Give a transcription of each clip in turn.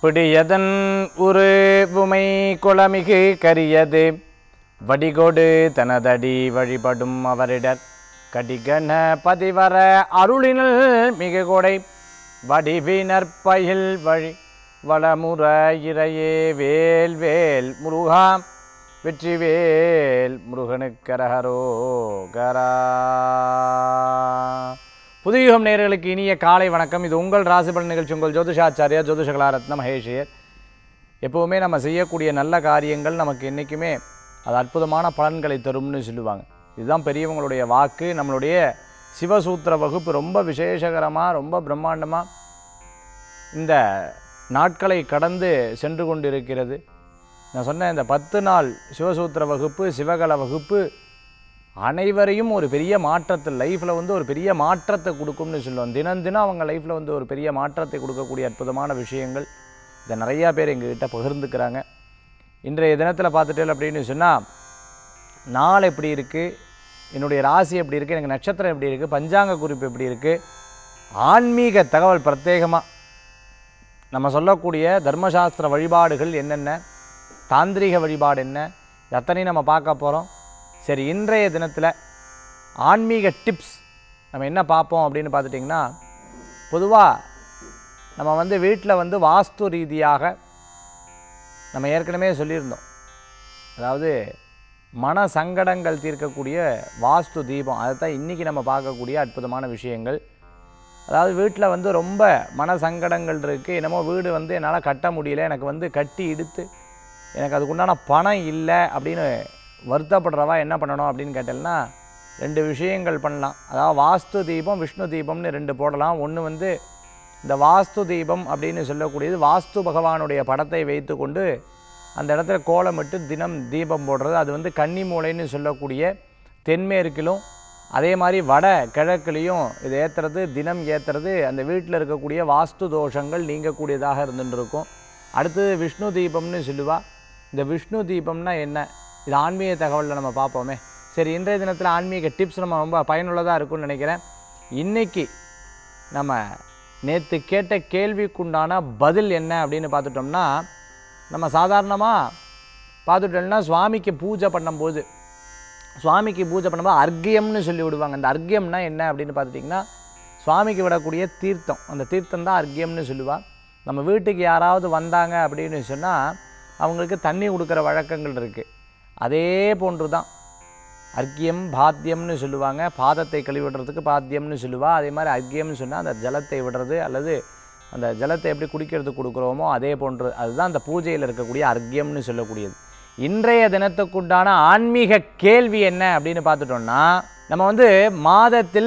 பிடியதன் உரு உமை குளமிகு கரியது வடிகொடு தனதடி வழிபடும் அவரிடர் கடிகண பதிவர அருளினல் மிக கொடை வடிவினர் பயில் வழி வளமுற இறையே வேல் வேல் முருகா வெற்றிவேல் முருகனுக்கரகரோகரா புதுயுகம் நேயர்களுக்கு இனிய காலை வணக்கம் இது உங்கள் ராசிபலன் நிகழ்ச்சி உங்கள் ஜோதிஷாச்சாரியா ஜோதிஷ கலாரத்ன மகேஷியர் எப்போவுமே நம்ம செய்யக்கூடிய நல்ல காரியங்கள் நமக்கு என்றைக்குமே அது அற்புதமான பலன்களை தரும்னு சொல்லுவாங்க இதுதான் பெரியவங்களுடைய வாக்கு நம்மளுடைய சிவசூத்திர வகுப்பு ரொம்ப விசேஷகரமாக ரொம்ப பிரம்மாண்டமாக இந்த நாட்களை கடந்து சென்று கொண்டிருக்கிறது நான் சொன்ன இந்த பத்து நாள் சிவசூத்திர வகுப்பு சிவகல வகுப்பு அனைவரையும் ஒரு பெரிய மாற்றத்தில் லைஃப்பில் வந்து ஒரு பெரிய மாற்றத்தை கொடுக்கும்னு சொல்லுவோம் தினம் தினம் அவங்க லைஃப்பில் வந்து ஒரு பெரிய மாற்றத்தை கொடுக்கக்கூடிய அற்புதமான விஷயங்கள் இதை நிறையா பேர் எங்ககிட்ட பகிர்ந்துக்கிறாங்க இன்றைய தினத்தில் பார்த்துட்டேன் அப்படின்னு சொன்னால் நாள் எப்படி இருக்குது என்னுடைய ராசி எப்படி இருக்குது எனக்கு நட்சத்திரம் எப்படி இருக்குது பஞ்சாங்க குறிப்பு எப்படி இருக்குது ஆன்மீக தகவல் பிரத்யேகமாக நம்ம சொல்லக்கூடிய தர்மசாஸ்திர வழிபாடுகள் என்னென்ன தாந்திரிக வழிபாடு என்ன இது அத்தனையும் நம்ம பார்க்க போகிறோம் சரி இன்றைய தினத்தில் ஆன்மீக டிப்ஸ் நம்ம என்ன பார்ப்போம் அப்படின்னு பார்த்துட்டிங்கன்னா பொதுவாக நம்ம வந்து வீட்டில் வந்து வாஸ்து ரீதியாக நம்ம ஏற்கனவே சொல்லியிருந்தோம் அதாவது மன சங்கடங்கள் தீர்க்கக்கூடிய வாஸ்து தீபம் அதை தான் இன்றைக்கி நம்ம பார்க்கக்கூடிய அற்புதமான விஷயங்கள் அதாவது வீட்டில் வந்து ரொம்ப மன சங்கடங்கள் இருக்குது என்னமோ வீடு வந்து என்னால் கட்ட முடியல எனக்கு வந்து கட்டி இழுத்து எனக்கு அதுக்குண்டான பணம் இல்லை அப்படின்னு வருத்தப்படுறவா என்ன பண்ணணும் அப்படின்னு கேட்டேன்னா ரெண்டு விஷயங்கள் பண்ணலாம் அதாவது வாஸ்து தீபம் விஷ்ணு தீபம்னு ரெண்டு போடலாம் ஒன்று வந்து இந்த வாஸ்து தீபம் அப்படின்னு சொல்லக்கூடியது வாஸ்து பகவானுடைய படத்தை வைத்துக்கொண்டு அந்த இடத்துல கோலமிட்டு தினம் தீபம் போடுறது அது வந்து கன்னி மூலைன்னு சொல்லக்கூடிய தென்மேற்கிலும் அதே மாதிரி வட கிழக்குலேயும் இது ஏற்றுறது தினம் ஏற்றுறது அந்த வீட்டில் இருக்கக்கூடிய வாஸ்து தோஷங்கள் நீங்கக்கூடியதாக இருந்துட்டு இருக்கும் அடுத்தது விஷ்ணு தீபம்னு சொல்லுவா இந்த விஷ்ணு தீபம்னா என்ன இது ஆன்மீக தகவலில் நம்ம பார்ப்போமே சரி இன்றைய தினத்தில் ஆன்மீக டிப்ஸ் நம்ம ரொம்ப பயனுள்ளதாக இருக்கும்னு நினைக்கிறேன் இன்றைக்கி நம்ம நேற்று கேட்ட கேள்விக்குண்டான பதில் என்ன அப்படின்னு பார்த்துட்டோம்னா நம்ம சாதாரணமாக பார்த்துட்டோம்னா சுவாமிக்கு பூஜை பண்ணும்போது சுவாமிக்கு பூஜை பண்ணும்போது அர்க்கியம்னு சொல்லி விடுவாங்க அந்த அர்க்கியம்னா என்ன அப்படின்னு பார்த்துட்டிங்கன்னா சுவாமிக்கு விடக்கூடிய தீர்த்தம் அந்த தீர்த்தம் தான் அர்க்கியம்னு சொல்லுவா நம்ம வீட்டுக்கு யாராவது வந்தாங்க அப்படின்னு சொன்னால் அவங்களுக்கு தண்ணி கொடுக்குற வழக்கங்கள் இருக்குது அதே போன்று தான் அர்க்கியம் பாத்தியம்னு சொல்லுவாங்க பாதத்தை கழுவி விடுறதுக்கு பாத்தியம்னு சொல்லுவா அதே மாதிரி அர்க்கியம்னு சொன்னால் அந்த ஜலத்தை விடுறது அல்லது அந்த ஜலத்தை எப்படி குடிக்கிறதுக்கு கொடுக்குறோமோ அதே போன்று அதுதான் அந்த பூஜையில் இருக்கக்கூடிய அர்க்கியம்னு சொல்லக்கூடியது இன்றைய தினத்துக்குண்டான ஆன்மீக கேள்வி என்ன அப்படின்னு பார்த்துட்டோம்னா நம்ம வந்து மாதத்தில்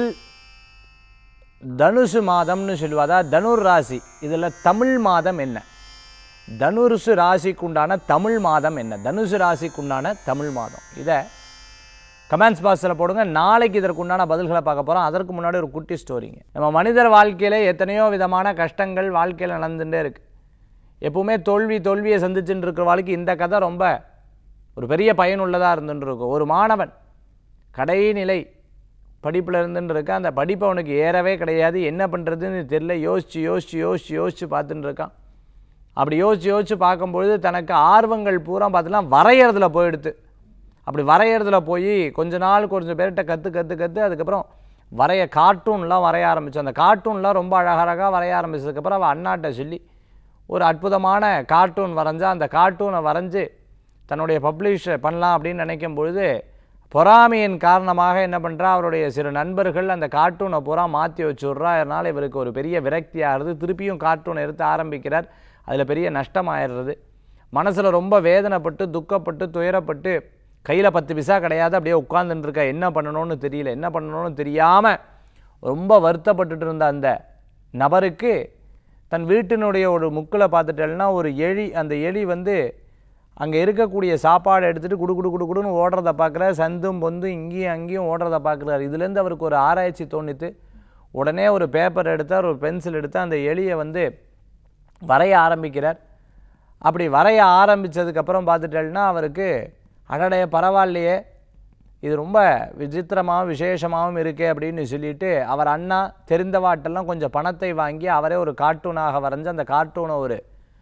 தனுசு மாதம்னு சொல்லுவா அதாவது தனுர் ராசி இதில் தமிழ் மாதம் என்ன தனுசு ராசிக்குண்டான தமிழ் மாதம் என்ன தனுசு ராசிக்குண்டான தமிழ் மாதம் இதை கமெண்ட்ஸ் பாக்ஸில் போடுங்க நாளைக்கு இதற்குண்டான பதில்களை பார்க்க போகிறோம் அதற்கு முன்னாடி ஒரு குட்டி ஸ்டோரிங்க நம்ம மனிதர் வாழ்க்கையில் எத்தனையோ விதமான கஷ்டங்கள் வாழ்க்கையில் நடந்துகிட்டே இருக்குது எப்பவுமே தோல்வி தோல்வியை சந்திச்சுட்டு இருக்கிற வாழ்க்கை இந்த கதை ரொம்ப ஒரு பெரிய பயனுள்ளதாக இருந்துட்டு இருக்கும் ஒரு மாணவன் கடைநிலை படிப்பில் இருந்துட்டு இருக்க அந்த படிப்பு அவனுக்கு ஏறவே கிடையாது என்ன பண்ணுறதுன்னு தெரியல யோசித்து யோசித்து யோசித்து யோசித்து பார்த்துட்டு இருக்கான் அப்படி யோசித்து யோசித்து பார்க்கும்பொழுது தனக்கு ஆர்வங்கள் பூரா பார்த்தீங்கன்னா வரைகிறதுல போயிடுது அப்படி வரைகிறதுல போய் கொஞ்ச நாள் கொஞ்சம் பேர்கிட்ட கற்று கற்று கற்று அதுக்கப்புறம் வரைய கார்ட்டூன்லாம் வரைய ஆரம்பித்தோம் அந்த கார்ட்டூன்லாம் ரொம்ப அழகழகாக வரைய ஆரம்பிச்சதுக்கப்புறம் அவள் அண்ணாட்ட சொல்லி ஒரு அற்புதமான கார்ட்டூன் வரைஞ்சா அந்த கார்ட்டூனை வரைஞ்சி தன்னுடைய பப்ளிஷ் பண்ணலாம் அப்படின்னு நினைக்கும் பொழுது பொறாமையின் காரணமாக என்ன பண்ணுறா அவருடைய சில நண்பர்கள் அந்த கார்ட்டூனை பூரா மாற்றி வச்சுட்றா அதனால் இவருக்கு ஒரு பெரிய விரக்தி ஆகிறது திருப்பியும் கார்ட்டூனை எடுத்து ஆரம்பிக்கிறார் அதில் பெரிய நஷ்டமாயிடுறது மனசில் ரொம்ப வேதனைப்பட்டு துக்கப்பட்டு துயரப்பட்டு கையில் பத்து பிசா கிடையாது அப்படியே உட்காந்துட்டு இருக்கா என்ன பண்ணணும்னு தெரியல என்ன பண்ணணும்னு தெரியாமல் ரொம்ப வருத்தப்பட்டுட்டு இருந்த அந்த நபருக்கு தன் வீட்டினுடைய ஒரு முக்கில் பார்த்துட்டேன்னா ஒரு எலி அந்த எலி வந்து அங்கே இருக்கக்கூடிய சாப்பாடு எடுத்துகிட்டு குடு குடு குடு குடுன்னு ஓடுறத பார்க்குறாரு சந்தும் பொந்தும் இங்கேயும் அங்கேயும் ஓடுறத பார்க்குறாரு இதுலேருந்து அவருக்கு ஒரு ஆராய்ச்சி தோணித்து உடனே ஒரு பேப்பர் எடுத்தார் ஒரு பென்சில் எடுத்து அந்த எலியை வந்து வரைய ஆரம்பிக்கிறார் அப்படி வரைய ஆரம்பித்ததுக்கப்புறம் பார்த்துட்டேன்னா அவருக்கு அடடைய பரவாயில்லையே இது ரொம்ப விசித்திரமாகவும் விசேஷமாகவும் இருக்கே அப்படின்னு சொல்லிட்டு அவர் அண்ணா தெரிந்தவாட்டெல்லாம் கொஞ்சம் பணத்தை வாங்கி அவரே ஒரு கார்ட்டூனாக வரைஞ்சு அந்த கார்ட்டூனை ஒரு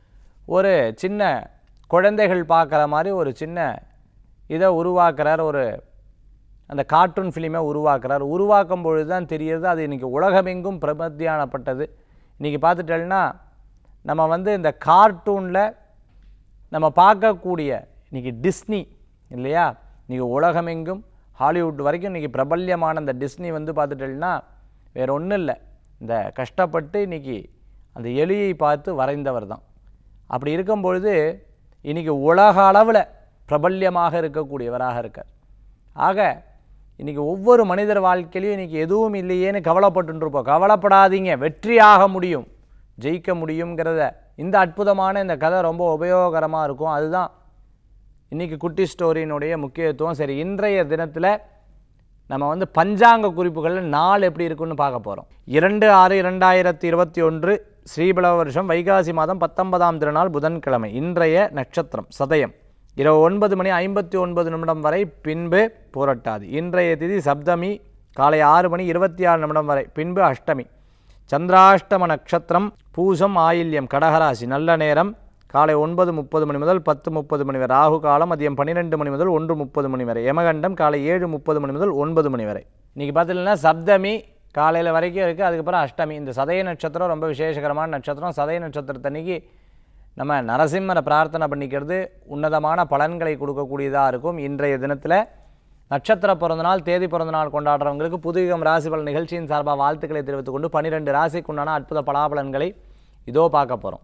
ஒரு சின்ன குழந்தைகள் பார்க்குற மாதிரி ஒரு சின்ன இதை உருவாக்குறார் ஒரு அந்த கார்ட்டூன் ஃபிலிமை உருவாக்குறார் உருவாக்கும் பொழுது தான் தெரியுது அது இன்றைக்கி உலகமெங்கும் பிரபத்தியானப்பட்டது இன்றைக்கி பார்த்துட்டேன்னா நம்ம வந்து இந்த கார்ட்டூனில் நம்ம பார்க்கக்கூடிய இன்றைக்கி டிஸ்னி இல்லையா இன்றைக்கி உலகமெங்கும் ஹாலிவுட் வரைக்கும் இன்றைக்கி பிரபல்யமான இந்த டிஸ்னி வந்து பார்த்துட்டேன்னா வேற ஒன்றும் இல்லை இந்த கஷ்டப்பட்டு இன்றைக்கி அந்த எலியை பார்த்து வரைந்தவர் தான் அப்படி இருக்கும் பொழுது இன்றைக்கி உலக அளவில் பிரபல்யமாக இருக்கக்கூடியவராக இருக்கார் ஆக இன்றைக்கி ஒவ்வொரு மனிதர் வாழ்க்கையிலையும் இன்றைக்கி எதுவும் இல்லையேன்னு கவலைப்பட்டு இருப்போம் கவலைப்படாதீங்க வெற்றியாக முடியும் ஜெயிக்க முடியுங்கிறத இந்த அற்புதமான இந்த கதை ரொம்ப உபயோகரமாக இருக்கும் அதுதான் இன்றைக்கி குட்டி ஸ்டோரியினுடைய முக்கியத்துவம் சரி இன்றைய தினத்தில் நம்ம வந்து பஞ்சாங்க குறிப்புகளில் நாள் எப்படி இருக்குன்னு பார்க்க போகிறோம் இரண்டு ஆறு இரண்டாயிரத்தி இருபத்தி ஒன்று ஸ்ரீபலவ வருஷம் வைகாசி மாதம் பத்தொன்பதாம் திருநாள் புதன்கிழமை இன்றைய நட்சத்திரம் சதயம் இரவு ஒன்பது மணி ஐம்பத்தி ஒன்பது நிமிடம் வரை பின்பு புரட்டாதி இன்றைய திதி சப்தமி காலை ஆறு மணி இருபத்தி ஆறு நிமிடம் வரை பின்பு அஷ்டமி சந்திராஷ்டம நட்சத்திரம் பூசம் ஆயில்யம் கடகராசி நல்ல நேரம் காலை ஒன்பது முப்பது மணி முதல் பத்து முப்பது மணி வரை ராகு காலம் மதியம் பன்னிரெண்டு மணி முதல் ஒன்று முப்பது மணி வரை யமகண்டம் காலை ஏழு முப்பது மணி முதல் ஒன்பது மணி வரை இன்றைக்கி பார்த்தீங்கன்னா சப்தமி காலையில் வரைக்கும் இருக்குது அதுக்கப்புறம் அஷ்டமி இந்த சதய நட்சத்திரம் ரொம்ப விசேஷகரமான நட்சத்திரம் சதய நட்சத்திரத்தன்னைக்கு நம்ம நரசிம்மரை பிரார்த்தனை பண்ணிக்கிறது உன்னதமான பலன்களை கொடுக்கக்கூடியதாக இருக்கும் இன்றைய தினத்தில் நட்சத்திர பிறந்தநாள் தேதி பிறந்தநாள் கொண்டாடுறவங்களுக்கு புதுயுகம் ராசி பலன் நிகழ்ச்சியின் சார்பாக வாழ்த்துக்களை தெரிவித்துக் கொண்டு பன்னிரெண்டு ராசிக்குண்டான அற்புத பலாபலன்களை இதோ பார்க்க போகிறோம்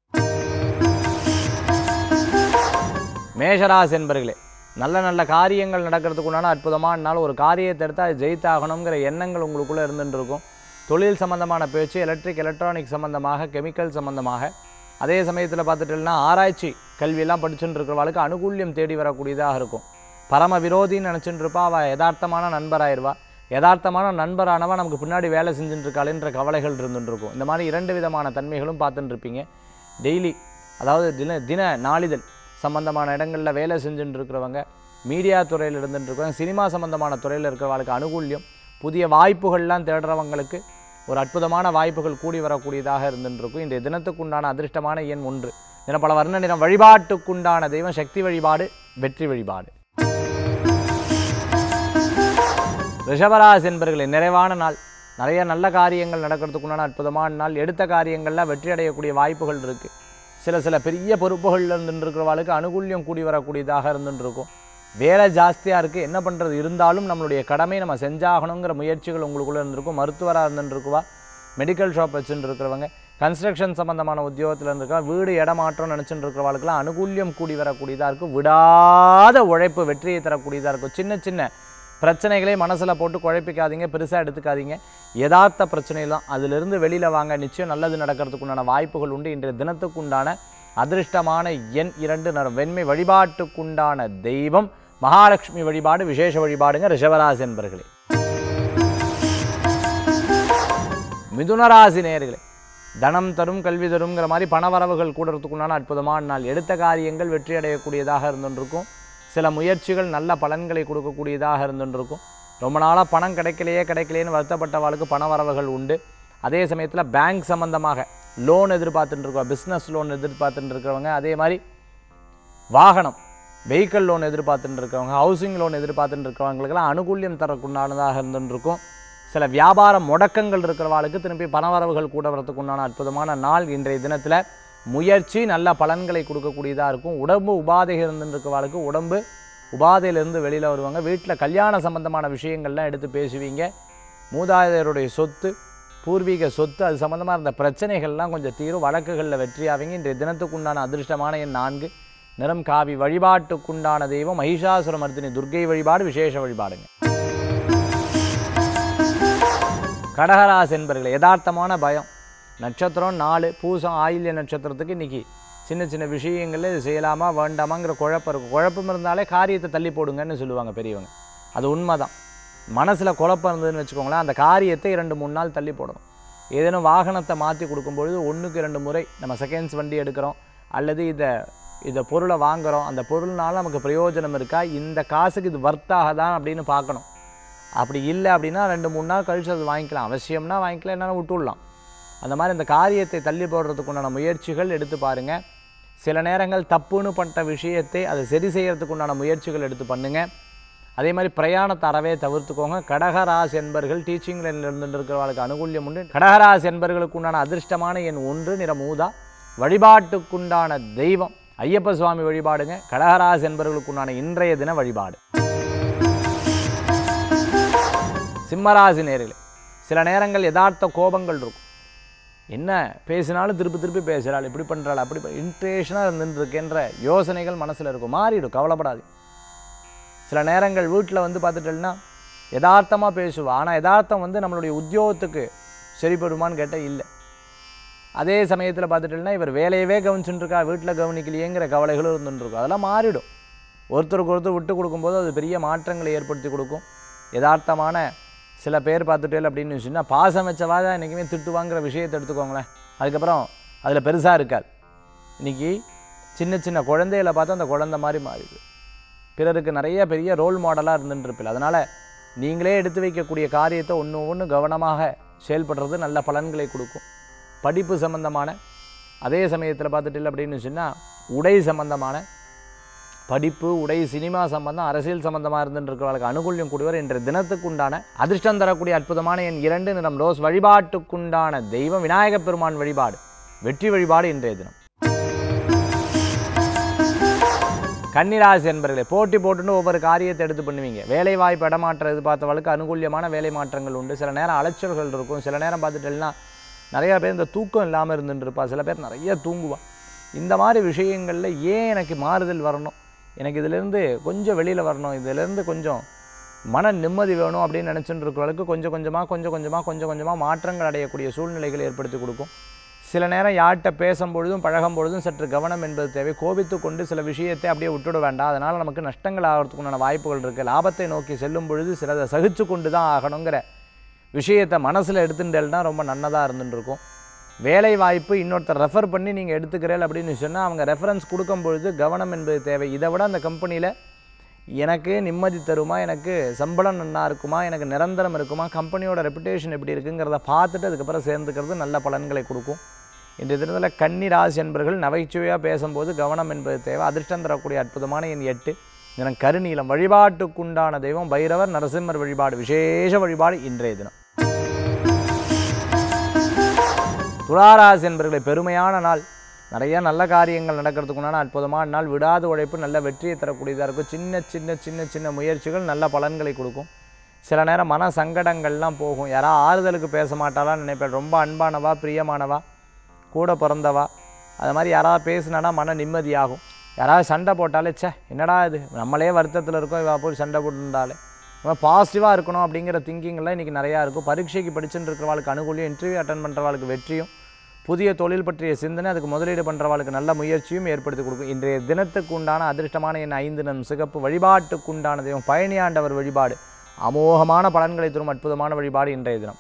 மேஷராசி என்பர்களே நல்ல நல்ல காரியங்கள் நடக்கிறதுக்கு உண்டான அற்புதமான நாள் ஒரு காரியத்தை எடுத்தால் அது ஜெயித்தாகணுங்கிற எண்ணங்கள் உங்களுக்குள்ளே இருந்துட்டு இருக்கும் தொழில் சம்பந்தமான பேச்சு எலக்ட்ரிக் எலக்ட்ரானிக் சம்பந்தமாக கெமிக்கல் சம்பந்தமாக அதே சமயத்தில் பார்த்துட்டோம்னா ஆராய்ச்சி கல்வியெல்லாம் படிச்சுட்டு இருக்கிறவளுக்கு அனுகூல்யம் தேடி வரக்கூடியதாக இருக்கும் பரம விரோதின்னு நினச்சிட்டு இருப்பா அவள் யதார்த்தமான நண்பராயிருவா யதார்த்தமான நண்பரானவா நமக்கு பின்னாடி வேலை செஞ்சுட்டு இருக்காளுன்ற கவலைகள் இருந்துட்டு இருக்கும் இந்த மாதிரி இரண்டு விதமான தன்மைகளும் பார்த்துட்டு இருப்பீங்க டெய்லி அதாவது தின தின நாளிதழ் சம்பந்தமான இடங்களில் வேலை செஞ்சுட்டு இருக்கிறவங்க மீடியா துறையில் இருந்துட்டு இருக்கிறவங்க சினிமா சம்பந்தமான துறையில் இருக்கிறவங்களுக்கு அனுகூல்யம் புதிய வாய்ப்புகள்லாம் தேடுறவங்களுக்கு ஒரு அற்புதமான வாய்ப்புகள் கூடி வரக்கூடியதாக இருந்துட்டு இருக்கும் இன்றைய தினத்துக்குண்டான அதிர்ஷ்டமான எண் ஒன்று தினப்பல வர்ண நிறம் வழிபாட்டுக்குண்டான தெய்வம் சக்தி வழிபாடு வெற்றி வழிபாடு ரிஷபராசி என்பர்களே நிறைவான நாள் நிறைய நல்ல காரியங்கள் நடக்கிறதுக்குண்டான அற்புதமான நாள் எடுத்த காரியங்களில் வெற்றி அடையக்கூடிய வாய்ப்புகள் இருக்குது சில சில பெரிய பொறுப்புகளில் இருந்துட்டு இருக்கிறவாளுக்கு அனுகூல்யம் கூடி வரக்கூடியதாக இருந்துட்டு இருக்கும் வேலை ஜாஸ்தியாக இருக்குது என்ன பண்ணுறது இருந்தாலும் நம்மளுடைய கடமை நம்ம செஞ்சாகணுங்கிற முயற்சிகள் உங்களுக்குள்ளே இருந்திருக்கும் மருத்துவராக இருந்துட்டு இருக்குவா மெடிக்கல் ஷாப் வச்சுட்டு இருக்கிறவங்க கன்ஸ்ட்ரக்ஷன் சம்பந்தமான உத்தியோகத்தில் இருந்திருக்கா வீடு இடமாற்றம் நினச்சிட்டு இருக்கிறவங்களுக்குலாம் அனுகூல்யம் கூடி வரக்கூடியதாக இருக்கும் விடாத உழைப்பு வெற்றியை தரக்கூடியதாக இருக்கும் சின்ன சின்ன பிரச்சனைகளை மனசில் போட்டு குழப்பிக்காதீங்க பெருசாக எடுத்துக்காதீங்க யதார்த்த பிரச்சனை தான் அதிலிருந்து வெளியில் வாங்க நிச்சயம் நல்லது நடக்கிறதுக்குண்டான வாய்ப்புகள் உண்டு இன்றைய தினத்துக்குண்டான அதிர்ஷ்டமான எண் இரண்டு நரம் வெண்மை வழிபாட்டுக்குண்டான தெய்வம் மகாலட்சுமி வழிபாடு விசேஷ வழிபாடுங்க ரிஷவராசி என்பர்களே மிதுனராசி நேயர்களே தனம் தரும் கல்வி தருங்கிற மாதிரி பணவரவுகள் கூடுறதுக்குண்டான அற்புதமான நாள் எடுத்த காரியங்கள் வெற்றி அடையக்கூடியதாக இருந்துருக்கும் சில முயற்சிகள் நல்ல பலன்களை கொடுக்கக்கூடியதாக இருந்துருக்கும் ரொம்ப நாளாக பணம் கிடைக்கலையே கிடைக்கலையேன்னு வருத்தப்பட்டவாளுக்கு பண வரவுகள் உண்டு அதே சமயத்தில் பேங்க் சம்பந்தமாக லோன் எதிர்பார்த்துட்டு இருக்கோம் பிஸ்னஸ் லோன் எதிர்பார்த்துட்டு இருக்கிறவங்க அதே மாதிரி வாகனம் வெஹிக்கிள் லோன் எதிர்பார்த்துட்டு இருக்கிறவங்க ஹவுசிங் லோன் எதிர்பார்த்துட்டு இருக்கிறவங்களுக்கெல்லாம் அனுகூல்யம் தரக்குண்டானதாக இருந்துட்டு இருக்கும் சில வியாபார முடக்கங்கள் இருக்கிறவாளுக்கு திரும்பி பணவரவுகள் கூட வரத்துக்கு உண்டான அற்புதமான நாள் இன்றைய தினத்தில் முயற்சி நல்ல பலன்களை கொடுக்கக்கூடியதாக இருக்கும் உடம்பு உபாதைகள் இருந்துட்டு இருக்கிறவாளுக்கு உடம்பு உபாதையிலிருந்து வெளியில் வருவாங்க வீட்டில் கல்யாண சம்பந்தமான விஷயங்கள்லாம் எடுத்து பேசுவீங்க மூதாதையருடைய சொத்து பூர்வீக சொத்து அது சம்மந்தமாக இருந்த பிரச்சனைகள்லாம் கொஞ்சம் தீரும் வழக்குகளில் வெற்றியாவீங்க இன்றைய தினத்துக்குண்டான அதிர்ஷ்டமான எண் நான்கு நிறம் காவி வழிபாட்டுக்குண்டான தெய்வம் மகிஷாசுர மர்த்தினி துர்க்கை வழிபாடு விசேஷ வழிபாடுங்க கடகராசி என்பர்களே யதார்த்தமான பயம் நட்சத்திரம் நாலு பூசம் ஆயில்ய நட்சத்திரத்துக்கு இன்னைக்கு சின்ன சின்ன விஷயங்கள்ல இது செய்யலாமா வேண்டாமாங்கிற குழப்பம் இருக்கும் குழப்பம் இருந்தாலே காரியத்தை தள்ளி போடுங்கன்னு சொல்லுவாங்க பெரியவங்க அது உண்மைதான் மனசில் குழப்பம் இருந்ததுன்னு வச்சுக்கோங்களேன் அந்த காரியத்தை இரண்டு மூணு நாள் தள்ளி போடணும் ஏதேனும் வாகனத்தை மாற்றி கொடுக்கும்பொழுது ஒன்றுக்கு ரெண்டு முறை நம்ம செகண்ட்ஸ் வண்டி எடுக்கிறோம் அல்லது இதை இதை பொருளை வாங்குகிறோம் அந்த பொருள்னால நமக்கு பிரயோஜனம் இருக்கா இந்த காசுக்கு இது வர்த்தாகதான் அப்படின்னு பார்க்கணும் அப்படி இல்லை அப்படின்னா ரெண்டு மூணு நாள் கழிச்சு அது வாங்கிக்கலாம் அவசியம்னா வாங்கிக்கலாம் என்னென்னா விட்டுடலாம் அந்த மாதிரி இந்த காரியத்தை தள்ளி போடுறதுக்கு உண்டான முயற்சிகள் எடுத்து பாருங்கள் சில நேரங்கள் தப்புன்னு பண்ணிட்ட விஷயத்தை அதை சரி செய்யறதுக்கு உண்டான முயற்சிகள் எடுத்து பண்ணுங்க அதே மாதிரி பிரயாணத்தை அறவே தவிர்த்துக்கோங்க கடகராசி என்பர்கள் டீச்சிங் லைனில் இருந்து இருக்கிறவர்களுக்கு அனுகூல்யம் உண்டு கடகராசி என்பர்களுக்கு உண்டான அதிர்ஷ்டமான எண் ஒன்று நிறம் ஊதா வழிபாட்டுக்குண்டான தெய்வம் ஐயப்ப சுவாமி வழிபாடுங்க கடகராசி என்பர்களுக்கு உண்டான இன்றைய தின வழிபாடு சிம்மராசி நேர்களே சில நேரங்கள் யதார்த்த கோபங்கள் இருக்கும் என்ன பேசினாலும் திருப்பி திருப்பி பேசுகிறாள் இப்படி பண்ணுறாள் அப்படி இன்ட்ரேஷனாக இருந்துருக்கேன்ற யோசனைகள் மனசில் இருக்கும் மாறிடும் கவலைப்படாது சில நேரங்கள் வீட்டில் வந்து பார்த்துட்டேன்னா யதார்த்தமாக பேசுவா ஆனால் யதார்த்தம் வந்து நம்மளுடைய உத்தியோகத்துக்கு சரிப்படுமான்னு கேட்டால் இல்லை அதே சமயத்தில் பார்த்துட்டேன்னா இவர் வேலையவே கவனிச்சுட்டு இருக்கா வீட்டில் கவனிக்கலையேங்கிற கவலைகளும் இருந்துட்டு இருக்கும் அதெல்லாம் மாறிடும் ஒருத்தருக்கு ஒருத்தர் விட்டு கொடுக்கும்போது அது பெரிய மாற்றங்களை ஏற்படுத்தி கொடுக்கும் யதார்த்தமான சில பேர் பார்த்துட்டேல் அப்படின்னு சொன்னால் பாசம் வச்சவா தான் என்றைக்குமே திட்டுவாங்கிற விஷயத்தை எடுத்துக்கோங்களேன் அதுக்கப்புறம் அதில் பெருசாக இருக்காது இன்றைக்கி சின்ன சின்ன குழந்தைகளை பார்த்தா அந்த குழந்தை மாதிரி மாறிடுது பிறருக்கு நிறைய பெரிய ரோல் மாடலாக இருந்துட்டுருப்பில் அதனால் நீங்களே எடுத்து வைக்கக்கூடிய காரியத்தை ஒன்று ஒன்று கவனமாக செயல்படுறது நல்ல பலன்களை கொடுக்கும் படிப்பு சம்பந்தமான அதே சமயத்தில் பார்த்துட்டு அப்படின்னு சொன்னால் உடை சம்பந்தமான படிப்பு உடை சினிமா சம்பந்தம் அரசியல் சம்பந்தமாக இருந்துருக்கிறவர்களுக்கு அனுகூல்யம் கூடியவர் இன்றைய தினத்துக்குண்டான அதிர்ஷ்டம் தரக்கூடிய அற்புதமான என் இரண்டு நிறம் ரோஸ் வழிபாட்டுக்குண்டான தெய்வம் விநாயகப் பெருமான் வழிபாடு வெற்றி வழிபாடு இன்றைய தினம் கன்னிராசி என்பர்களே போட்டி போட்டுன்னு ஒவ்வொரு காரியத்தை எடுத்து பண்ணுவீங்க வேலை வாய்ப்பு இடமாற்றம் எதிர்பார்த்தவளுக்கு அனுகூல்யமான வேலை மாற்றங்கள் உண்டு சில நேரம் அலைச்சல்கள் இருக்கும் சில நேரம் பார்த்துட்டேன்னா நிறையா பேர் இந்த தூக்கம் இல்லாமல் இருந்துட்டு இருப்பா சில பேர் நிறைய தூங்குவா இந்த மாதிரி விஷயங்களில் ஏன் எனக்கு மாறுதல் வரணும் எனக்கு இதிலேருந்து கொஞ்சம் வெளியில் வரணும் இதிலேருந்து கொஞ்சம் மன நிம்மதி வேணும் அப்படின்னு நினச்சிட்டு இருக்கிறவளுக்கு கொஞ்சம் கொஞ்சமாக கொஞ்சம் கொஞ்சமாக கொஞ்சம் கொஞ்சமாக மாற்றங்கள் அடையக்கூடிய சூழ்நிலைகளை ஏற்படுத்தி கொடுக்கும் சில நேரம் யார்கிட்ட பேசும்பொழுதும் பழகும் பொழுதும் சற்று கவனம் என்பது தேவை கோபித்து கொண்டு சில விஷயத்தை அப்படியே விட்டுட வேண்டாம் அதனால் நமக்கு நஷ்டங்கள் ஆகிறதுக்குண்டான வாய்ப்புகள் இருக்குது லாபத்தை நோக்கி செல்லும் பொழுது சிலதை சகிச்சு கொண்டு தான் ஆகணுங்கிற விஷயத்தை மனசில் எடுத்துட்டேல்னா ரொம்ப நன்னதாக இருந்துட்டு இருக்கும் வேலை வாய்ப்பு இன்னொருத்தர் ரெஃபர் பண்ணி நீங்கள் எடுத்துக்கிறேன் அப்படின்னு சொன்னால் அவங்க ரெஃபரன்ஸ் கொடுக்கும் பொழுது கவனம் என்பது தேவை இதை விட அந்த கம்பெனியில் எனக்கு நிம்மதி தருமா எனக்கு சம்பளம் நல்லா இருக்குமா எனக்கு நிரந்தரம் இருக்குமா கம்பெனியோட ரெப்புடேஷன் எப்படி இருக்குங்கிறத பார்த்துட்டு அதுக்கப்புறம் சேர்ந்துக்கிறது நல்ல பலன்களை கொடுக்கும் இன்றைய தினத்தில் கன்னி ராசி என்பர்கள் நகைச்சுவையாக பேசும்போது கவனம் என்பது தேவை அதிர்ஷ்டம் தரக்கூடிய அற்புதமான என் எட்டு தினம் கருநீலம் வழிபாட்டுக்குண்டான தெய்வம் பைரவர் நரசிம்மர் வழிபாடு விசேஷ வழிபாடு இன்றைய தினம் துளாராசி என்பர்களை பெருமையான நாள் நிறைய நல்ல காரியங்கள் நடக்கிறதுக்குண்டான அற்புதமான நாள் விடாத உழைப்பு நல்ல வெற்றியை தரக்கூடியதாக இருக்கும் சின்ன சின்ன சின்ன சின்ன முயற்சிகள் நல்ல பலன்களை கொடுக்கும் சில நேரம் மன சங்கடங்கள்லாம் போகும் யாரா ஆறுதலுக்கு பேச மாட்டாளான்னு நினைப்பேன் ரொம்ப அன்பானவா பிரியமானவா கூட பிறந்தவா அது மாதிரி யாராவது பேசுனானா மன நிம்மதியாகும் யாராவது சண்டை போட்டாலே ச்சே என்னடா இது நம்மளே வருத்தத்தில் இருக்கோம் இவா போய் சண்டை போட்டுருந்தாலே நம்ம பாசிட்டிவாக இருக்கணும் அப்படிங்கிற திங்கிங்லாம் இன்றைக்கி நிறையா இருக்கும் பரீட்சைக்கு படிச்சுட்டு இருக்கிறவாளுக்கு அனுகூலியம் இன்டர்வியூ அட்டன் பண்ணுறவாளுக்கு வெற்றியும் புதிய தொழில் பற்றிய சிந்தனை அதுக்கு முதலீடு பண்ணுறவாளுக்கு நல்ல முயற்சியும் ஏற்படுத்தி கொடுக்கும் இன்றைய தினத்துக்கு உண்டான அதிர்ஷ்டமான என் ஐந்து நம் சிகப்பு வழிபாட்டுக்கு உண்டான தெய்வம் பழனியாண்டவர் வழிபாடு அமோகமான பலன்களை தரும் அற்புதமான வழிபாடு இன்றைய தினம்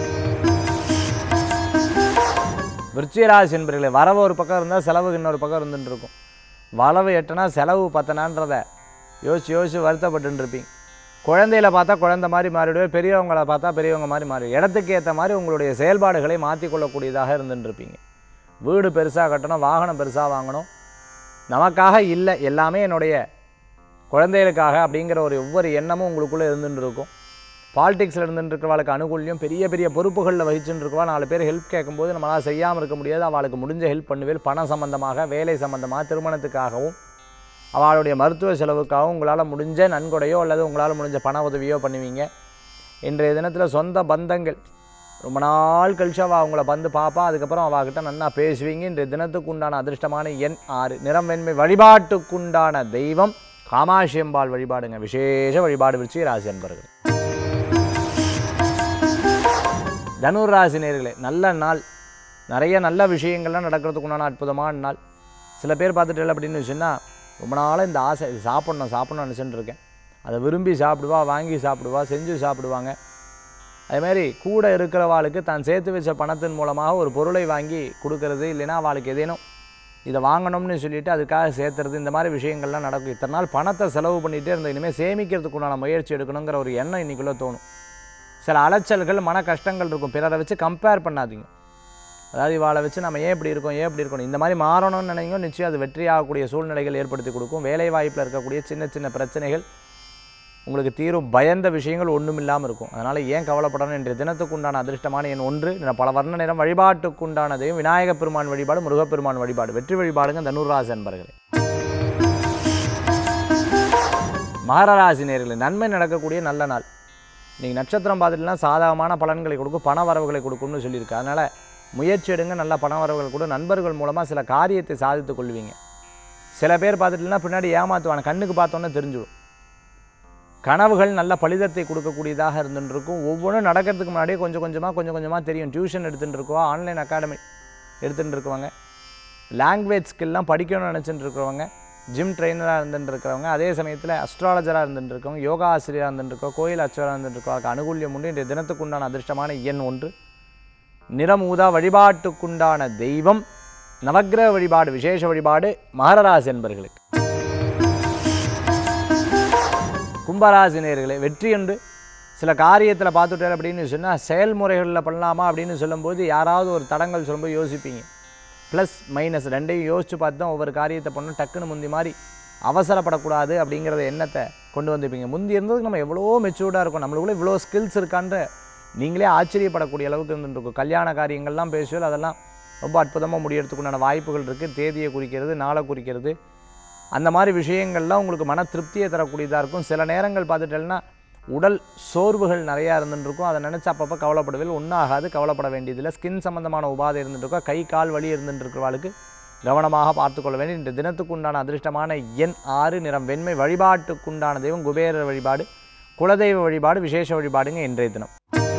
விருச்சிகராசி என்பர்களே வரவு ஒரு பக்கம் இருந்தால் செலவு இன்னொரு பக்கம் இருந்துட்டு இருக்கும் வரவு எட்டனா செலவு பத்தனான்றத யோசிச்சு யோசிச்சு வருத்தப்பட்டு இருப்பீங்க குழந்தையில பார்த்தா குழந்தை மாதிரி மாறிடுவேன் பெரியவங்களை பார்த்தா பெரியவங்க மாதிரி மாறி இடத்துக்கு ஏற்ற மாதிரி உங்களுடைய செயல்பாடுகளை மாற்றிக்கொள்ளக்கூடியதாக இருந்துட்டு இருப்பீங்க வீடு பெருசாக கட்டணும் வாகனம் பெருசாக வாங்கணும் நமக்காக இல்லை எல்லாமே என்னுடைய குழந்தைகளுக்காக அப்படிங்கிற ஒரு ஒவ்வொரு எண்ணமும் உங்களுக்குள்ளே இருந்துட்டு இருக்கும் பாலிடிக்ஸில் இருந்துட்டு இருக்கிறவளுக்கு அனுகூல்யம் பெரிய பெரிய பொறுப்புகளில் வகிச்சுட்டு இருக்கவா நாலு பேர் ஹெல்ப் கேட்கும்போது நம்மளால் செய்யாமல் இருக்க முடியாது அவளுக்கு முடிஞ்ச ஹெல்ப் பண்ணுவேன் பணம் சம்பந்தமாக வேலை சம்பந்தமாக திருமணத்துக்காகவும் அவளுடைய மருத்துவ செலவுக்காகவும் உங்களால் முடிஞ்ச நன்கொடையோ அல்லது உங்களால் முடிஞ்ச பண உதவியோ பண்ணுவீங்க இன்றைய தினத்தில் சொந்த பந்தங்கள் ரொம்ப நாள் கழிச்சு அவள் அவங்கள வந்து பார்ப்பா அதுக்கப்புறம் அவகிட்ட நன்னா பேசுவீங்க இன்றைய தினத்துக்கு உண்டான அதிர்ஷ்டமான எண் ஆறு நிறம் வெண்மை வழிபாட்டுக்குண்டான தெய்வம் காமாட்சியம்பாள் வழிபாடுங்க விசேஷ வழிபாடு விருச்சி ராசி அன்பர்கள் தனுர் ராசி நேர்களே நல்ல நாள் நிறைய நல்ல விஷயங்கள்லாம் நடக்கிறதுக்கு உண்டான அற்புதமான நாள் சில பேர் பார்த்துட்டு அப்படின்னு சொன்னால் ரொம்ப நாளாக இந்த ஆசை இது சாப்பிட்ணும் சாப்பிட்ணும்னு நினச்சிட்டு இருக்கேன் அதை விரும்பி சாப்பிடுவா வாங்கி சாப்பிடுவா செஞ்சு சாப்பிடுவாங்க அதேமாதிரி கூட இருக்கிறவாளுக்கு தான் சேர்த்து வச்ச பணத்தின் மூலமாக ஒரு பொருளை வாங்கி கொடுக்கறது இல்லைன்னா அவளுக்கு ஏதேனும் இதை வாங்கணும்னு சொல்லிட்டு அதுக்காக சேர்த்துறது இந்த மாதிரி விஷயங்கள்லாம் நடக்கும் இத்தனை நாள் பணத்தை செலவு பண்ணிகிட்டே இருந்த இனிமேல் சேமிக்கிறதுக்குண்டான முயற்சி எடுக்கணுங்கிற ஒரு எண்ணம் இன்றைக்குள்ளே தோணும் சில அலைச்சல்கள் மன கஷ்டங்கள் இருக்கும் பிறரை வச்சு கம்பேர் பண்ணாதீங்க அதாவது இவாளை வச்சு நம்ம ஏன் இப்படி இருக்கோம் ஏன் இப்படி இருக்கணும் இந்த மாதிரி மாறணும்னு நினைங்க நிச்சயம் அது வெற்றியாகக்கூடிய சூழ்நிலைகள் ஏற்படுத்தி கொடுக்கும் வேலை வாய்ப்பில் இருக்கக்கூடிய சின்ன சின்ன பிரச்சனைகள் உங்களுக்கு தீரும் பயந்த விஷயங்கள் ஒன்றும் இல்லாமல் இருக்கும் அதனால் ஏன் கவலைப்படணும் இன்றைய தினத்துக்கு உண்டான அதிர்ஷ்டமான எண் ஒன்று இந்த பல வர்ண நிறம் வழிபாட்டுக்கு உண்டானதையும் விநாயகப் பெருமான் வழிபாடு முருகப்பெருமான் வழிபாடு வெற்றி வழிபாடுங்க தனுராசி அன்பர்களே மகர ராசி நேர்களே நன்மை நடக்கக்கூடிய நல்ல நாள் நீங்கள் நட்சத்திரம் பார்த்துட்டுலாம் சாதகமான பலன்களை கொடுக்கும் பண வரவுகளை கொடுக்கும்னு சொல்லியிருக்கு அதனால் முயற்சி எடுங்க நல்ல பண வரவுகள் கூட நண்பர்கள் மூலமாக சில காரியத்தை சாதித்துக் கொள்வீங்க சில பேர் பார்த்துட்டுலாம் பின்னாடி ஏமாற்றுவாங்க கண்ணுக்கு பார்த்தோன்னே தெரிஞ்சிடும் கனவுகள் நல்ல பலிதத்தை கொடுக்கக்கூடியதாக இருந்துட்டு இருக்கும் ஒவ்வொன்றும் நடக்கிறதுக்கு முன்னாடியே கொஞ்சம் கொஞ்சமாக கொஞ்சம் கொஞ்சமாக தெரியும் டியூஷன் எடுத்துகிட்டு இருக்கோம் ஆன்லைன் அகாடமி எடுத்துகிட்டு இருக்கவங்க லாங்குவேஜ் ஸ்கில்லாம் படிக்கணும்னு நினச்சிட்டு இருக்கிறவங்க ஜிம் ட்ரெயினராக இருந்துட்டு இருக்கிறவங்க அதே சமயத்தில் அஸ்ட்ராலஜராக இருந்துட்டு இருக்கவங்க யோகா ஆசிரியராக இருந்துட்டு இருக்கோம் கோயில் அச்சராக இருந்துட்டு இருக்கோம் அதுக்கு அனுகூல்யம் உண்டு இன்றைய தினத்துக்குண்டான அதிர்ஷ்டமான எண் ஒன்று நிறம் ஊதா வழிபாட்டுக்குண்டான தெய்வம் நவக்கிரக வழிபாடு விசேஷ வழிபாடு மகரராசி என்பர்களுக்கு கும்பராசி நேயர்களே வெற்றி என்று சில காரியத்தில் பார்த்துட்டார் அப்படின்னு சொன்னால் செயல்முறைகளில் பண்ணலாமா அப்படின்னு சொல்லும்போது யாராவது ஒரு தடங்கள் சொல்லும்போது யோசிப்பீங்க ப்ளஸ் மைனஸ் ரெண்டையும் யோசித்து பார்த்து தான் ஒவ்வொரு காரியத்தை பண்ணணும் டக்குன்னு முந்தி மாதிரி அவசரப்படக்கூடாது அப்படிங்கிறத எண்ணத்தை கொண்டு வந்துப்பீங்க முந்தி இருந்ததுக்கு நம்ம எவ்வளோ மெச்சூர்டாக இருக்கும் நம்மளுக்குள்ள இவ்வளோ ஸ்கில்ஸ் இருக்கான்ற நீங்களே ஆச்சரியப்படக்கூடிய அளவுக்கு இருந்துருக்கும் கல்யாண காரியங்கள்லாம் பேசுவது அதெல்லாம் ரொம்ப அற்புதமாக முடியறதுக்குண்டான வாய்ப்புகள் இருக்குது தேதியை குறிக்கிறது நாளை குறிக்கிறது அந்த மாதிரி விஷயங்கள்லாம் உங்களுக்கு மன திருப்தியை தரக்கூடியதாக இருக்கும் சில நேரங்கள் பார்த்துட்டேன்னா உடல் சோர்வுகள் நிறையா இருந்துருக்கும் அதை நினச்சி அப்பப்போ கவலைப்படுவதில் ஒன்றாகாது கவலைப்பட வேண்டியதில்லை ஸ்கின் சம்மந்தமான உபாதை இருந்துருக்கும் கை கால் வலி இருந்துருக்கிறவாளுக்கு கவனமாக பார்த்துக்கொள்ள வேண்டும் இந்த தினத்துக்கு உண்டான அதிர்ஷ்டமான எண் ஆறு நிறம் வெண்மை வழிபாட்டுக்குண்டான தெய்வம் குபேரர் வழிபாடு குலதெய்வ வழிபாடு விசேஷ வழிபாடுங்க இன்றைய தினம்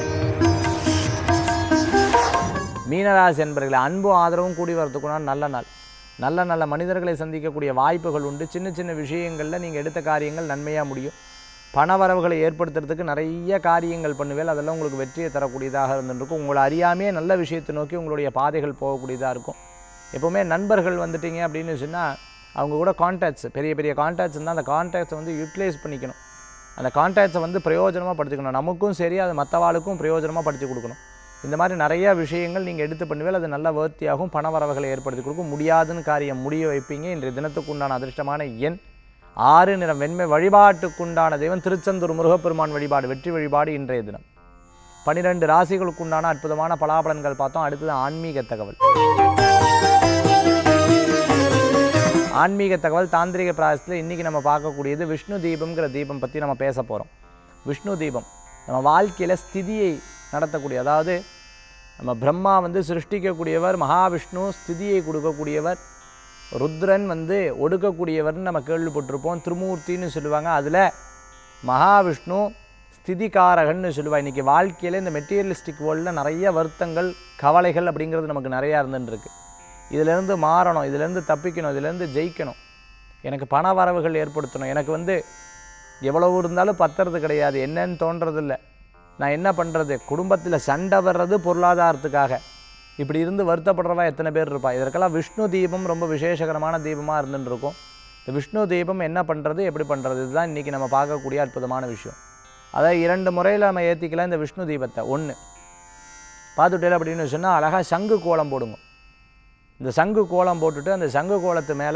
மீனராசி என்பர்களை அன்பு ஆதரவும் கூடி வரதுக்குண்டான நல்ல நாள் நல்ல நல்ல மனிதர்களை சந்திக்கக்கூடிய வாய்ப்புகள் உண்டு சின்ன சின்ன விஷயங்களில் நீங்கள் எடுத்த காரியங்கள் நன்மையாக முடியும் பண வரவுகளை ஏற்படுத்துறதுக்கு நிறைய காரியங்கள் பண்ணுவேல் அதெல்லாம் உங்களுக்கு வெற்றியை தரக்கூடியதாக இருந்துருக்கும் உங்களை அறியாமையே நல்ல விஷயத்தை நோக்கி உங்களுடைய பாதைகள் போகக்கூடியதாக இருக்கும் எப்போவுமே நண்பர்கள் வந்துட்டீங்க அப்படின்னு சொன்னால் அவங்க கூட கான்டாக்ட்ஸ் பெரிய பெரிய கான்டாக்ட்ஸ் இருந்தால் அந்த கான்டாக்ட்ஸை வந்து யூட்டிலைஸ் பண்ணிக்கணும் அந்த கான்டாக்ட்ஸை வந்து பிரயோஜனமாக படுத்திக்கணும் நமக்கும் சரி அது மற்றவாளுக்கும் பிரயோஜனமாக படுத்தி கொடுக்கணும் இந்த மாதிரி நிறைய விஷயங்கள் நீங்கள் எடுத்து பண்ணுவேல் அது நல்ல வேர்த்தியாகும் பண வரவுகளை ஏற்படுத்தி கொடுக்கும் முடியாதுன்னு காரியம் முடிய வைப்பீங்க இன்றைய தினத்துக்கு உண்டான அதிர்ஷ்டமான எண் ஆறு நிறம் வெண்மை வழிபாட்டுக்குண்டான தெய்வம் திருச்செந்தூர் முருகப்பெருமான் வழிபாடு வெற்றி வழிபாடு இன்றைய தினம் பனிரெண்டு ராசிகளுக்குண்டான அற்புதமான பலாபலன்கள் பார்த்தோம் அடுத்தது ஆன்மீக தகவல் ஆன்மீக தகவல் தாந்திரிக பிராயசத்தில் இன்றைக்கி நம்ம பார்க்கக்கூடியது விஷ்ணு தீபம்ங்கிற தீபம் பற்றி நம்ம பேச போகிறோம் விஷ்ணு தீபம் நம்ம வாழ்க்கையில் ஸ்திதியை நடத்தக்கூடிய அதாவது நம்ம பிரம்மா வந்து சிருஷ்டிக்கக்கூடியவர் மகாவிஷ்ணு ஸ்திதியை கொடுக்கக்கூடியவர் ருத்ரன் வந்து ஒடுக்கக்கூடியவர்னு நம்ம கேள்விப்பட்டிருப்போம் திருமூர்த்தின்னு சொல்லுவாங்க அதில் மகாவிஷ்ணு ஸ்திதிகாரகன்னு சொல்லுவா இன்றைக்கி வாழ்க்கையில் இந்த மெட்டீரியலிஸ்டிக் வேர்ல்டில் நிறைய வருத்தங்கள் கவலைகள் அப்படிங்கிறது நமக்கு நிறையா இருந்துருக்கு இதிலேருந்து மாறணும் இதிலேருந்து தப்பிக்கணும் இதிலேருந்து ஜெயிக்கணும் எனக்கு பண வரவுகள் ஏற்படுத்தணும் எனக்கு வந்து எவ்வளவு இருந்தாலும் பத்துறது கிடையாது என்னன்னு தோன்றதில்லை நான் என்ன பண்ணுறது குடும்பத்தில் சண்டை வர்றது பொருளாதாரத்துக்காக இப்படி இருந்து வருத்தப்படுறவா எத்தனை பேர் இருப்பா இதற்கெல்லாம் விஷ்ணு தீபம் ரொம்ப விசேஷகரமான தீபமாக இருந்துட்டு இருக்கும் இந்த விஷ்ணு தீபம் என்ன பண்ணுறது எப்படி பண்ணுறது இதுதான் இன்றைக்கி நம்ம பார்க்கக்கூடிய அற்புதமான விஷயம் அதாவது இரண்டு முறையில் நம்ம ஏற்றிக்கலாம் இந்த விஷ்ணு தீபத்தை ஒன்று பார்த்துட்டேன் அப்படின்னு சொன்னால் அழகாக சங்கு கோலம் போடுங்க இந்த சங்கு கோலம் போட்டுட்டு அந்த சங்கு கோலத்து மேலே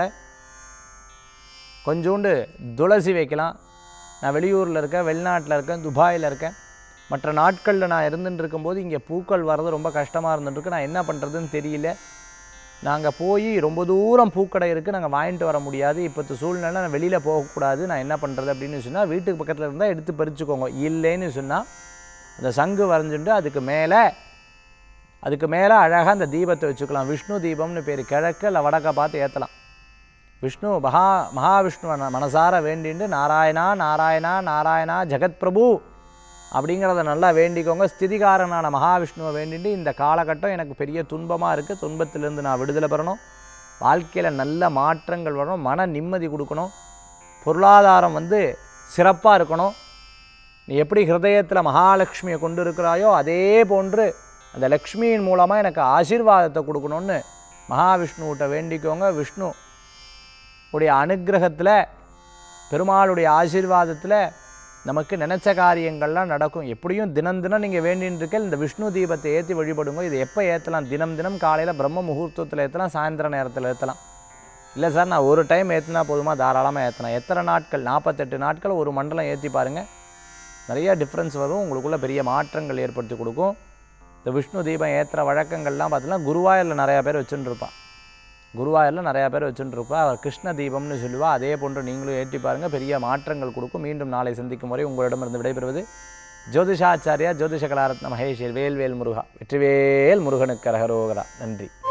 கொஞ்சோண்டு துளசி வைக்கலாம் நான் வெளியூரில் இருக்கேன் வெளிநாட்டில் இருக்கேன் துபாயில் இருக்கேன் மற்ற நாட்களில் நான் இருந்துட்டு இருக்கும்போது இங்கே பூக்கள் வர்றது ரொம்ப கஷ்டமாக இருந்துட்டுருக்கு நான் என்ன பண்ணுறதுன்னு தெரியல நாங்கள் போய் ரொம்ப தூரம் பூக்கடை இருக்குது நாங்கள் வாங்கிட்டு வர முடியாது இப்போத்து சூழ்நிலை நான் வெளியில் போகக்கூடாது நான் என்ன பண்ணுறது அப்படின்னு சொன்னால் வீட்டுக்கு பக்கத்தில் இருந்தால் எடுத்து பறிச்சுக்கோங்க இல்லைன்னு சொன்னால் அந்த சங்கு வரைஞ்சுட்டு அதுக்கு மேலே அதுக்கு மேலே அழகாக அந்த தீபத்தை வச்சுக்கலாம் விஷ்ணு தீபம்னு பேர் கிழக்க இல்லை வடக்க பார்த்து ஏற்றலாம் விஷ்ணு மகா மகாவிஷ்ணுவை நான் மனசார வேண்டிண்டு நாராயணா நாராயணா நாராயணா ஜெகத் பிரபு அப்படிங்கிறத நல்லா வேண்டிக்கோங்க ஸ்திதிகாரனான மகாவிஷ்ணுவை வேண்டிட்டு இந்த காலகட்டம் எனக்கு பெரிய துன்பமாக இருக்குது துன்பத்திலேருந்து நான் விடுதலை பெறணும் வாழ்க்கையில் நல்ல மாற்றங்கள் வரணும் மன நிம்மதி கொடுக்கணும் பொருளாதாரம் வந்து சிறப்பாக இருக்கணும் நீ எப்படி ஹிருதயத்தில் மகாலட்சுமியை கொண்டு இருக்கிறாயோ அதே போன்று அந்த லக்ஷ்மியின் மூலமாக எனக்கு ஆசீர்வாதத்தை கொடுக்கணும்னு மகாவிஷ்ணுவிட்ட வேண்டிக்கோங்க விஷ்ணு உடைய அனுக்கிரகத்தில் பெருமாளுடைய ஆசீர்வாதத்தில் நமக்கு நினச்ச காரியங்கள்லாம் நடக்கும் எப்படியும் தினம் தினம் நீங்கள் வேண்டின்னு இருக்க இந்த விஷ்ணு தீபத்தை ஏற்றி வழிபடுங்க இது எப்போ ஏற்றலாம் தினம் தினம் காலையில் பிரம்ம முகூர்த்தத்தில் ஏற்றலாம் சாயந்தர நேரத்தில் ஏற்றலாம் இல்லை சார் நான் ஒரு டைம் ஏற்றினா போதுமா தாராளமாக ஏற்றலாம் எத்தனை நாட்கள் நாற்பத்தெட்டு நாட்கள் ஒரு மண்டலம் ஏற்றி பாருங்கள் நிறைய டிஃப்ரென்ஸ் வரும் உங்களுக்குள்ள பெரிய மாற்றங்கள் ஏற்படுத்தி கொடுக்கும் இந்த விஷ்ணு தீபம் ஏற்றுற வழக்கங்கள்லாம் பார்த்தீங்கன்னா குருவாயூரில் நிறையா பேர் வச்சுட்டு இருப்பான் குருவாயூரில் நிறையா பேர் வச்சுட்டு இருப்பா அவர் கிருஷ்ண தீபம்னு சொல்லுவா அதே போன்று நீங்களும் ஏற்றி பாருங்கள் பெரிய மாற்றங்கள் கொடுக்கும் மீண்டும் நாளை சந்திக்கும் வரை உங்களிடமிருந்து விடைபெறுவது ஜோதிஷாச்சாரியா ஜோதிஷ கலாரத்ன மகேஷ் வேல்வேல் முருகா வெற்றிவேல் முருகனுக்கு அரகரோகரா நன்றி